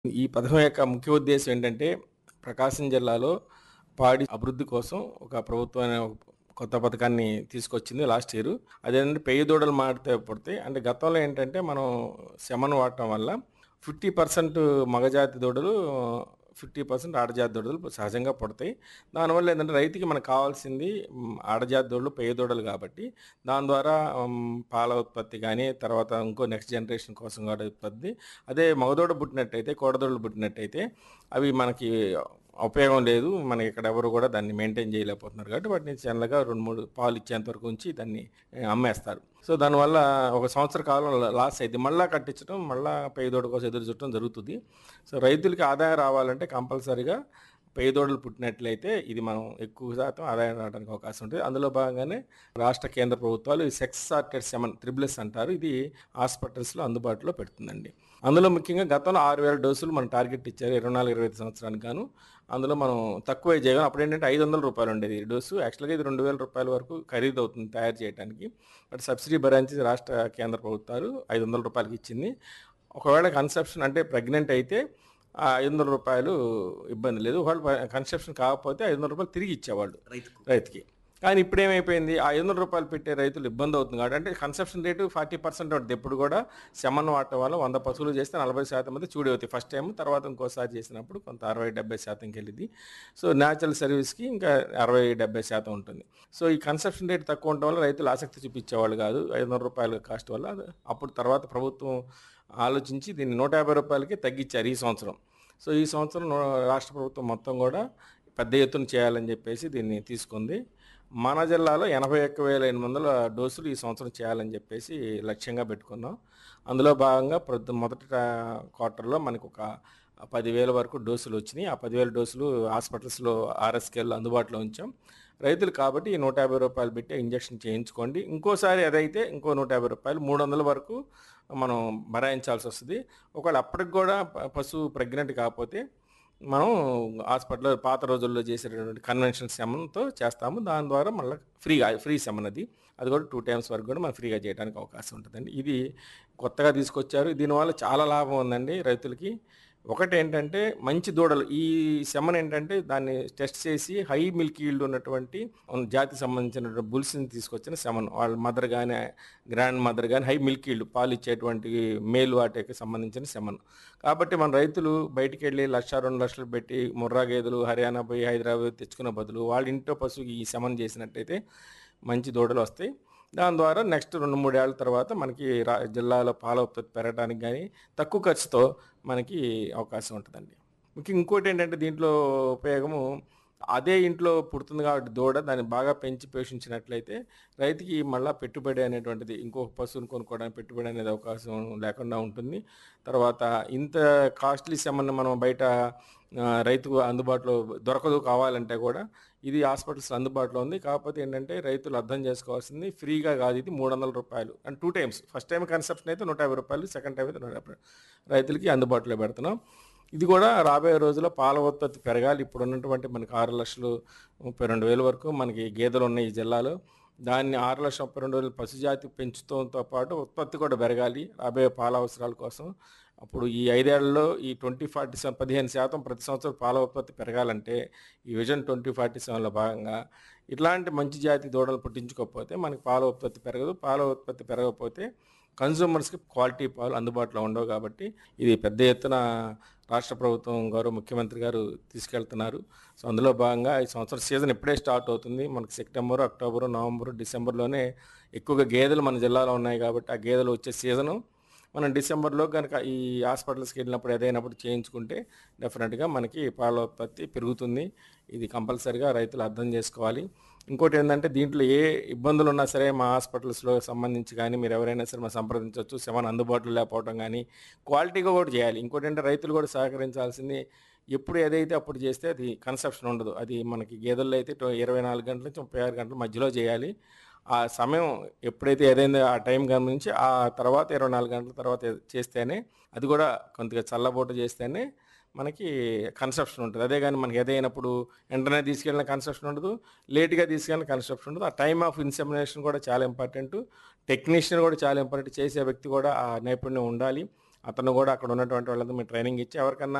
ఈ పథకం యొక్క ముఖ్య ఉద్దేశం ఏంటంటే ప్రకాశం జిల్లాలో పాడి అభివృద్ధి కోసం ఒక ప్రభుత్వం అనే ఒక కొత్త పథకాన్ని తీసుకొచ్చింది లాస్ట్ ఇయర్ అదేంటంటే పెయ్యి దూడలు మాడితే పుడతాయి అంటే గతంలో ఏంటంటే మనం శమను వాడటం వల్ల ఫిఫ్టీ పర్సెంట్ మగజాతి దూడలు ఫిఫ్టీ పర్సెంట్ ఆడజాతి దూడలు సహజంగా పుడతాయి దానివల్ల ఏంటంటే రైతుకి మనకు కావాల్సింది మ్, ఆడజాతి దూడలు పెయ్య దూడలు కాబట్టి దాని ద్వారా మ్, పాల ఉత్పత్తి కానీ తర్వాత ఇంకో నెక్స్ట్ జనరేషన్ కోసం కూడా ఉత్పత్తి అదే మగదూడ పుట్టినట్టయితే కోడదూడలు పుట్టినట్టయితే అవి మనకి ఉపయోగం లేదు మనకి ఇక్కడ ఎవరు కూడా దాన్ని మెయింటైన్ చేయలేకపోతున్నారు కాబట్టి వాటిని చిన్నగా రెండు మూడు పాలు ఇచ్చేంత వరకు ఉంచి దాన్ని ఏ, అమ్మేస్తారు సో దానివల్ల ఒక సంవత్సర కాలం లాస్ అయింది మళ్ళీ కట్టించడం మళ్ళీ పేదోడు కోసం ఎదురు చుట్టడం జరుగుతుంది సో రైతులకి ఆదాయం రావాలంటే కంపల్సరీగా పేదోడులు పుట్టినట్లయితే ఇది మనం ఎక్కువ శాతం ఆదాయం రావడానికి అవకాశం ఉంటుంది అందులో భాగంగానే రాష్ట్ర కేంద్ర ప్రభుత్వాలు ఈ సెక్స్ సార్టెడ్ సెమన్ త్రిబులెస్ అంటారు ఇది హాస్పిటల్స్లో అందుబాటులో పెడుతుందండి అందులో ముఖ్యంగా గతంలో ఆరు వేల డోసులు మనం టార్గెట్ ఇచ్చారు ఇరవై నాలుగు ఇరవై ఐదు సంవత్సరానికి గాను అందులో మనం తక్కువ చేయగలం అప్పుడు ఏంటంటే ఐదు వందల రూపాయలు ఉండేది ఈ డోసు యాక్చువల్గా ఇది రెండు వేల రూపాయల వరకు ఖరీదు అవుతుంది తయారు చేయడానికి బట్ సబ్సిడీ భరించి రాష్ట్ర కేంద్ర ప్రభుత్వాలు ఐదు వందల రూపాయలకి ఇచ్చింది ఒకవేళ కన్సెప్షన్ అంటే ప్రెగ్నెంట్ అయితే ఆ ఐదు వందల రూపాయలు ఇబ్బంది లేదు ఒకవేళ కన్సెప్షన్ కాకపోతే ఐదు వందల రూపాయలు తిరిగి ఇచ్చేవాళ్ళు రైతుకు రైతుకి కానీ ఇప్పుడు ఏమైపోయింది ఆ ఐదు వందల రూపాయలు పెట్టే రైతులు ఇబ్బంది అవుతుంది కాబట్టి అంటే కన్సెప్షన్ రేటు ఫార్టీ పర్సెంట్ ఉంటుంది ఎప్పుడు కూడా శమన్ వాడటం వల్ల వంద పశువులు చేస్తే నలభై శాతం మంది చూడి అవుతాయి ఫస్ట్ టైం తర్వాత ఇంకోసారి చేసినప్పుడు కొంత అరవై డెబ్బై శాతంకి వెళ్ళింది సో న్యాచురల్ సర్వీస్కి ఇంకా అరవై డెబ్బై శాతం ఉంటుంది సో ఈ కన్సెప్షన్ రేట్ తక్కువ ఉండటం వల్ల రైతులు ఆసక్తి చూపించేవాళ్ళు కాదు ఐదు వందల రూపాయల కాస్ట్ వల్ల అది అప్పుడు తర్వాత ప్రభుత్వం ఆలోచించి దీన్ని నూట యాభై రూపాయలకి తగ్గించారు ఈ సంవత్సరం సో ఈ సంవత్సరం నూ- రాష్ట్ర ప్రభుత్వం మొత్తం కూడా పెద్ద ఎత్తున చేయాలని చెప్పేసి దీన్ని తీసుకుంది మన జిల్లాలో ఎనభై ఒక్క వేల ఎనిమిది వందల డోసులు ఈ సంవత్సరం చేయాలని చెప్పేసి లక్ష్యంగా పెట్టుకున్నాం అందులో భాగంగా ప్రతి మొదటి ట- క్వార్టర్లో మనకు ఒక పదివేల వరకు డోసులు వచ్చినాయి ఆ పదివేల డోసులు హాస్పిటల్స్లో ఆర్ఎస్కేల్లో అందుబాటులో ఉంచాం రైతులు కాబట్టి ఈ నూట యాభై రూపాయలు పెట్టి ఇంజక్షన్ చేయించుకోండి ఇంకోసారి అదైతే ఇంకో నూట యాభై రూపాయలు మూడు వందల వరకు మనం భరాయించాల్సి వస్తుంది ఒకవేళ అప్పటికి కూడా ప- పశువు ప్రెగ్నెంట్ కాకపోతే మనం హాస్పిటల్లో పాత రోజుల్లో చేసేటటువంటి కన్వెన్షన్ సెమన్తో చేస్తాము దాని ద్వారా మళ్ళీ ఫ్రీగా ఫ్రీ సెమన్ అది అది కూడా టూ టైమ్స్ వరకు కూడా మనం ఫ్రీగా చేయడానికి అవకాశం ఉంటుందండి ఇది కొత్తగా తీసుకొచ్చారు దీనివల్ల చాలా లాభం ఉందండి రైతులకి ఒకటి ఏంటంటే మంచి దూడలు ఈ సెమన్ ఏంటంటే దాన్ని టెస్ట్ చేసి హై మిల్క్ ఈల్డ్ ఉన్నటువంటి జాతికి సంబంధించిన బుల్స్ని తీసుకొచ్చిన సెమన్ వాళ్ళ మదర్ కానీ గ్రాండ్ మదర్ కానీ హై మిల్క్ ఈల్డ్ పాలు ఇచ్చేటువంటి మేలు వాటికి సంబంధించిన సెమన్ కాబట్టి మన రైతులు బయటికి వెళ్ళి లక్ష రెండు లక్షలు పెట్టి ముర్రా గేదెలు హర్యానా పోయి హైదరాబాద్ తెచ్చుకునే బదులు వాళ్ళ ఇంట్లో పశువుకి ఈ సెమన్ చేసినట్టయితే మంచి దూడలు వస్తాయి దాని ద్వారా నెక్స్ట్ రెండు మూడేళ్ల తర్వాత మనకి రా జిల్లాలో పాల ఉత్పత్తి పెరగడానికి కానీ తక్కువ ఖర్చుతో మనకి అవకాశం ఉంటుందండి ముఖ్యంగా ఇంకోటి ఏంటంటే దీంట్లో ఉపయోగము అదే ఇంట్లో పుడుతుంది కాబట్టి దూడ దాన్ని బాగా పెంచి పోషించినట్లయితే రైతుకి మళ్ళీ పెట్టుబడి అనేటువంటిది ఇంకొక పశువుని కొనుక్కోవడానికి పెట్టుబడి అనేది అవకాశం లేకుండా ఉంటుంది తర్వాత ఇంత కాస్ట్లీ సెమన్ మనం బయట ఆ, రైతుకు అందుబాటులో దొరకదు కావాలంటే కూడా ఇది హాస్పిటల్స్ అందుబాటులో ఉంది కాకపోతే ఏంటంటే రైతులు అర్థం చేసుకోవాల్సింది ఫ్రీగా కాదు ఇది మూడు వందల రూపాయలు and two times first time conception అయితే నూట యాభై రూపాయలు సెకండ్ టైం అయితే నూట యాభై రైతులకి అందుబాటులో పెడుతున్నాం ఇది కూడా రాబోయే రోజుల్లో పాల ఉత్పత్తి పెరగాలి ఇప్పుడు ఉన్నటువంటి మనకి ఆరు లక్షలు ముప్పై రెండు వేల వరకు మనకి గేదెలు ఉన్నాయి ఈ జిల్లాలో దాన్ని ఆరు లక్షల ముప్పై రెండు వేలు పశుజాతి పెంచుతంతో పాటు ఉత్పత్తి కూడా పెరగాలి రాబోయే పాల అవసరాల కోసం అప్పుడు ఈ ఐదేళ్లలో ఈ ట్వంటీ ఫార్టీ సెవెన్ పదిహేను శాతం ప్రతి సంవత్సరం పాల ఉత్పత్తి పెరగాలంటే ఈ విజన్ ట్వంటీ ఫార్టీ సెవెన్లో భాగంగా ఇట్లాంటి మంచి జాతి దూడలు పుట్టించుకోకపోతే మనకి పాల ఉత్పత్తి పెరగదు పాల ఉత్పత్తి పెరగకపోతే కన్సూమర్స్కి క్వాలిటీ పాలు అందుబాటులో ఉండవు కాబట్టి ఇది పెద్ద ఎత్తున రాష్ట్ర ప్రభుత్వం గౌరవ ముఖ్యమంత్రి గారు తీసుకెళ్తున్నారు సో అందులో భాగంగా ఈ సంవత్సరం సీజన్ ఇప్పుడే స్టార్ట్ అవుతుంది మనకి సెప్టెంబర్ అక్టోబర్ నవంబర్ డిసెంబర్లోనే ఎక్కువగా గేదెలు మన జిల్లాలో ఉన్నాయి కాబట్టి ఆ గేదెలు వచ్చే సీజను మనం డిసెంబర్లో కనుక ఈ హాస్పిటల్స్కి వెళ్ళినప్పుడు ఏదైనప్పుడు చేయించుకుంటే డెఫినెట్గా మనకి పాల ఉత్పత్తి పెరుగుతుంది ఇది కంపల్సరిగా రైతులు అర్థం చేసుకోవాలి ఇంకోటి ఏంటంటే దీంట్లో ఏ ఇబ్బందులు ఉన్నా సరే మా హాస్పిటల్స్లో సంబంధించి కానీ మీరు ఎవరైనా సరే మా సంప్రదించవచ్చు సెవెన్ అందుబాటులో లేకపోవడం కానీ క్వాలిటీగా కూడా చేయాలి ఇంకోటి ఏంటంటే రైతులు కూడా సహకరించాల్సింది ఎప్పుడు ఏదైతే అప్పుడు చేస్తే అది కన్సెప్షన్ ఉండదు అది మనకి గేదెల్లో అయితే ట్వ- ఇరవై నాలుగు గంటల నుంచి ముప్పై ఆరు గంటల మధ్యలో చేయాలి ఆ సమయం ఎప్పుడైతే ఏదైందో ఆ టైం గమనించి ఆ తర్వాత ఇరవై నాలుగు గంటల తర్వాత చేస్తేనే అది కూడా కొద్దిగా చల్లబోట చేస్తేనే మనకి కన్సెప్షన్ ఉంటుంది అదే కానీ మనకి ఏదైనప్పుడు వెంటనే తీసుకెళ్ళిన కన్సెప్షన్ ఉండదు లేట్గా తీసుకెళ్ళిన కన్సెప్షన్ ఉండదు ఆ టైమ్ ఆఫ్ ఇన్సెమినేషన్ కూడా చాలా ఇంపార్టెంట్ టెక్నీషియన్ కూడా చాలా ఇంపార్టెంట్ చేసే వ్యక్తి కూడా ఆ నైపుణ్యం ఉండాలి అతను కూడా అక్కడ ఉన్నటువంటి వాళ్ళంతా మేము ట్రైనింగ్ ఇచ్చి ఎవరికన్నా